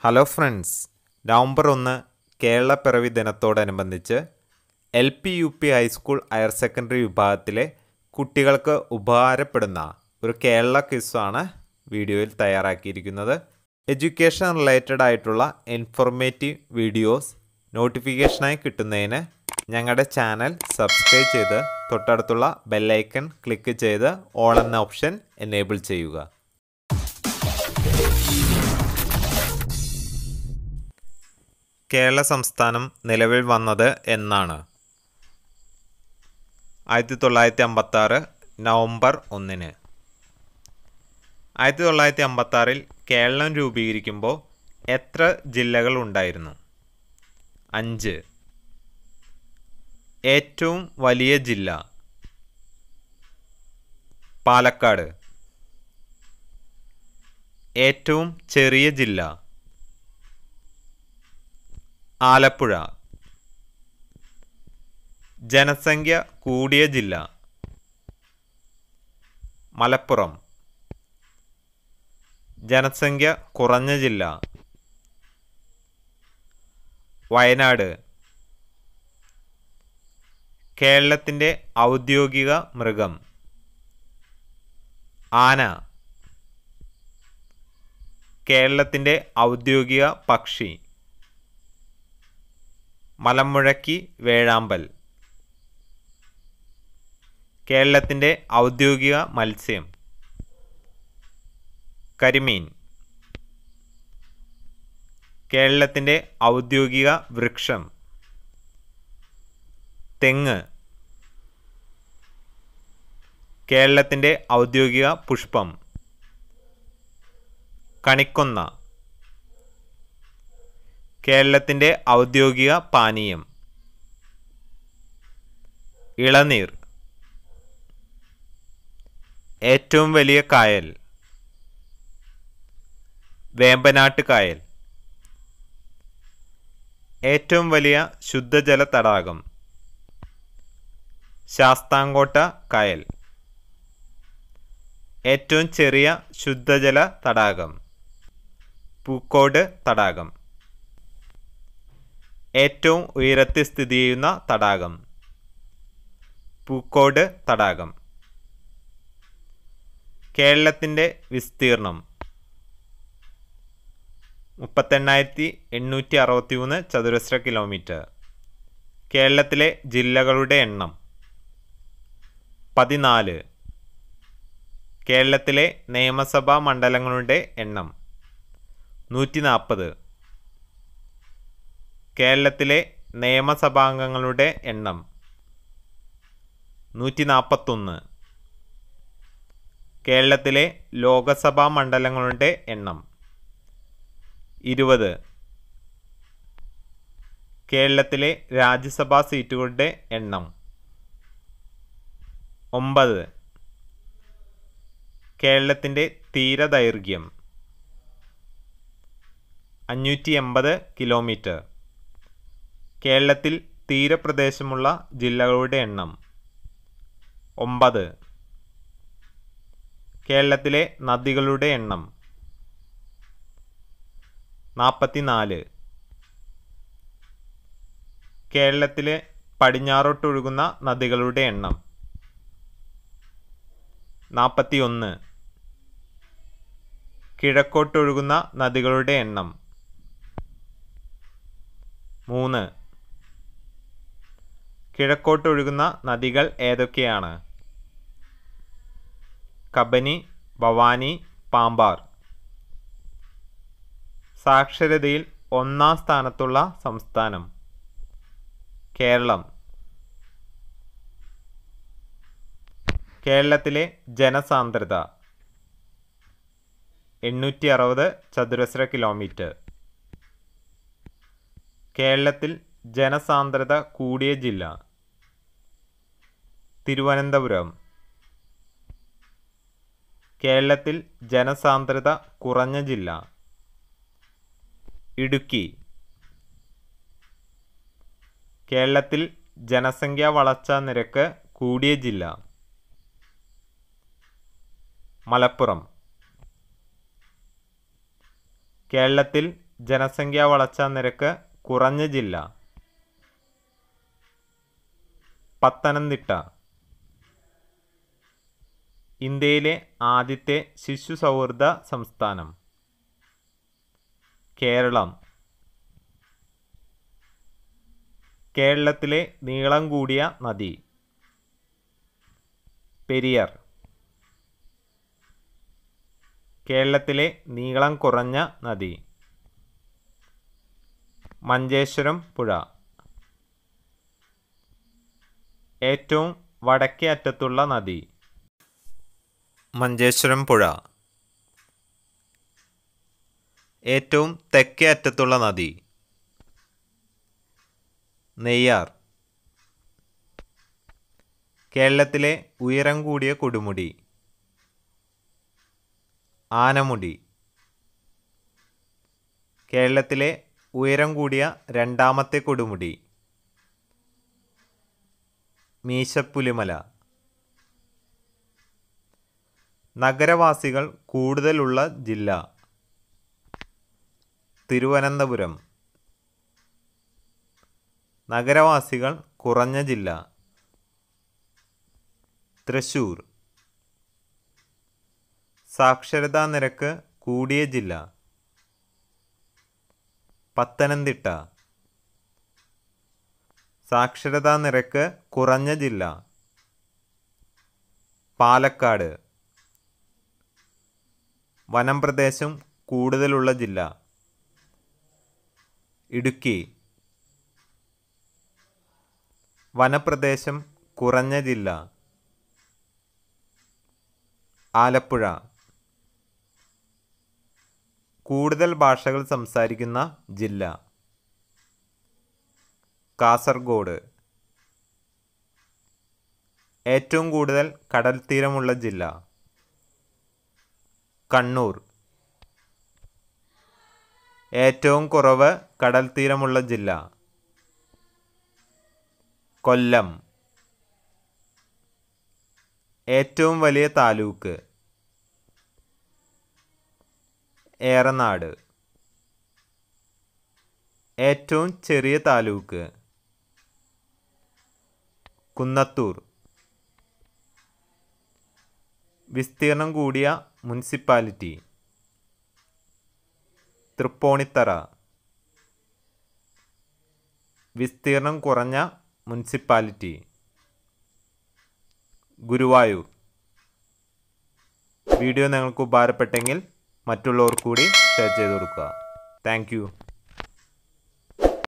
hello friends November ഒന്ന് കേരളപ്പിറവി ദിനത്തോടനുബന്ധിച്ച് L P U P high school higher secondary വിഭാഗത്തിലെ കുട്ടികൾക്ക് ഉപകാരപ്പെടുന്ന ഒരു കേരള ക്വിസാണ് വീഡിയോയിൽ തയ്യാറാക്കിയിരിക്കുന്നത് എഡ്യൂക്കേഷൻ റിലേറ്റഡ് ആയിട്ടുള്ള ഇൻഫോർമേറ്റീവ് വീഡിയോസ് നോട്ടിഫിക്കേഷനായി കിട്ടുന്നതിന് ഞങ്ങളുടെ ചാനൽ സബ്സ്ക്രൈബ് ചെയ്ത് തൊട്ടടുത്തുള്ള ബെല്ലൈക്കൺ ക്ലിക്ക് ചെയ്ത് ഓൾ എന്ന ഓപ്ഷൻ എനേബിൾ ചെയ്യുക കേരള സംസ്ഥാനം നിലവിൽ വന്നത് എന്നാണ് ആയിരത്തി തൊള്ളായിരത്തി അമ്പത്തി ആറ് നവംബർ ഒന്നിന് ആയിരത്തി തൊള്ളായിരത്തി അമ്പത്തി ആറിൽ കേരളം രൂപീകരിക്കുമ്പോൾ എത്ര ജില്ലകൾ ഉണ്ടായിരുന്നു അഞ്ച് ഏറ്റവും വലിയ ജില്ല പാലക്കാട് ഏറ്റവും ചെറിയ ജില്ല ആലപ്പുഴ ജനസംഖ്യ കൂടിയ ജില്ല മലപ്പുറം ജനസംഖ്യ കുറഞ്ഞ ജില്ല വയനാട് കേരളത്തിൻ്റെ ഔദ്യോഗിക മൃഗം ആന കേരളത്തിൻ്റെ ഔദ്യോഗിക പക്ഷി മലമ്പുഴക്കി വേഴാമ്പൽ കേരളത്തിൻ്റെ ഔദ്യോഗിക മത്സ്യം കരിമീൻ കേരളത്തിൻ്റെ ഔദ്യോഗിക വൃക്ഷം തെങ്ങ് കേരളത്തിൻ്റെ ഔദ്യോഗിക പുഷ്പം കണിക്കൊന്ന കേരളത്തിൻ്റെ ഔദ്യോഗിക പാനീയം ഇളനീർ ഏറ്റവും വലിയ കായൽ വേമ്പനാട്ട് കായൽ ഏറ്റവും വലിയ ശുദ്ധജല തടാകം ശാസ്താംകോട്ട കായൽ ഏറ്റവും ചെറിയ ശുദ്ധജല തടാകം പൂക്കോട് തടാകം ഏറ്റവും ഉയരത്തിൽ സ്ഥിതി ചെയ്യുന്ന തടാകം പൂക്കോട് തടാകം കേരളത്തിൻ്റെ വിസ്തീർണം മുപ്പത്തെണ്ണായിരത്തി എണ്ണൂറ്റി അറുപത്തി മൂന്ന് ചതുരശ്ര കിലോമീറ്റർ കേരളത്തിലെ ജില്ലകളുടെ എണ്ണം പതിനാല് കേരളത്തിലെ നിയമസഭാ മണ്ഡലങ്ങളുടെ എണ്ണം നൂറ്റി നാൽപ്പത് കേരളത്തിലെ നിയമസഭാംഗങ്ങളുടെ എണ്ണം നൂറ്റി നാൽപ്പത്തൊന്ന് കേരളത്തിലെ ലോകസഭാ മണ്ഡലങ്ങളുടെ എണ്ണം ഇരുപത് കേരളത്തിലെ രാജ്യസഭാ സീറ്റുകളുടെ എണ്ണം ഒമ്പത് കേരളത്തിൻ്റെ തീരദൈർഘ്യം അഞ്ഞൂറ്റി എൺപത് കിലോമീറ്റർ കേരളത്തിൽ തീരപ്രദേശമുള്ള ജില്ലകളുടെ എണ്ണം ഒമ്പത് കേരളത്തിലെ നദികളുടെ എണ്ണം നാൽപ്പത്തിനാല് കേരളത്തിലെ പടിഞ്ഞാറോട്ടൊഴുകുന്ന നദികളുടെ എണ്ണം നാൽപ്പത്തി ഒന്ന് കിഴക്കോട്ടൊഴുകുന്ന നദികളുടെ എണ്ണം മൂന്ന് കിഴക്കോട്ടൊഴുകുന്ന നദികൾ ഏതൊക്കെയാണ് കബനി ഭവാനി പാമ്പാർ സാക്ഷരതയിൽ ഒന്നാം സ്ഥാനത്തുള്ള സംസ്ഥാനം കേരളം കേരളത്തിലെ ജനസാന്ദ്രത എണ്ണൂറ്റി അറുപത് ചതുരശ്ര കിലോമീറ്റർ കേരളത്തിൽ ജനസാന്ദ്രത കൂടിയ ജില്ല തിരുവനന്തപുരം കേരളത്തിൽ ജനസാന്ദ്രത കുറഞ്ഞ ജില്ല ഇടുക്കി കേരളത്തിൽ ജനസംഖ്യാ വളർച്ചാ നിരക്ക് കൂടിയ ജില്ല മലപ്പുറം കേരളത്തിൽ ജനസംഖ്യാ വളർച്ചാ നിരക്ക് കുറഞ്ഞ ജില്ല പത്തനംതിട്ട ഇന്ത്യയിലെ ആദ്യത്തെ ശിശു സൗഹൃദ സംസ്ഥാനം കേരളം കേരളത്തിലെ നീളം കൂടിയ നദി പെരിയർ കേരളത്തിലെ നീളം കുറഞ്ഞ നദി മഞ്ചേശ്വരം പുഴ ഏറ്റവും വടക്കേ അറ്റത്തുള്ള നദി മഞ്ചേശ്വരം പുഴ ഏറ്റവും തെക്കേ അറ്റത്തുള്ള നദി നെയ്യാർ കേരളത്തിലെ ഉയരം കൂടിയ കൊടുമുടി ആനമുടി കേരളത്തിലെ ഉയരം കൂടിയ രണ്ടാമത്തെ കൊടുമുടി മീശപ്പുലിമല നഗരവാസികൾ കൂടുതലുള്ള ജില്ല തിരുവനന്തപുരം നഗരവാസികൾ കുറഞ്ഞ ജില്ല തൃശൂർ സാക്ഷരതാ നിരക്ക് കൂടിയ ജില്ല പത്തനംതിട്ട സാക്ഷരതാ നിരക്ക് കുറഞ്ഞ ജില്ല പാലക്കാട് വനം പ്രദേശം കൂടുതലുള്ള ജില്ല ഇടുക്കി വനപ്രദേശം കുറഞ്ഞ ജില്ല ആലപ്പുഴ കൂടുതൽ ഭാഷകൾ സംസാരിക്കുന്ന ജില്ല കാസർഗോഡ് ഏറ്റവും കൂടുതൽ കടൽ തീരമുള്ള ജില്ല കണ്ണൂർ ഏറ്റവും കുറവ് കടൽ തീരമുള്ള ജില്ല കൊല്ലം ഏറ്റവും വലിയ താലൂക്ക് ഏറനാട് ഏറ്റവും ചെറിയ താലൂക്ക് കുന്നത്തൂർ വിസ്തീർണം കൂടിയ മുനിസിപ്പാലിറ്റി തൃപ്പൂണിത്തറ വിസ്തീർണം കുറഞ്ഞ മുനിസിപ്പാലിറ്റി ഗുരുവായൂർ വീഡിയോ നിങ്ങൾക്ക് ഉപകാരപ്പെട്ടെങ്കിൽ മറ്റുള്ളവർ കൂടി ഷെയർ ചെയ്ത് കൊടുക്കുക താങ്ക്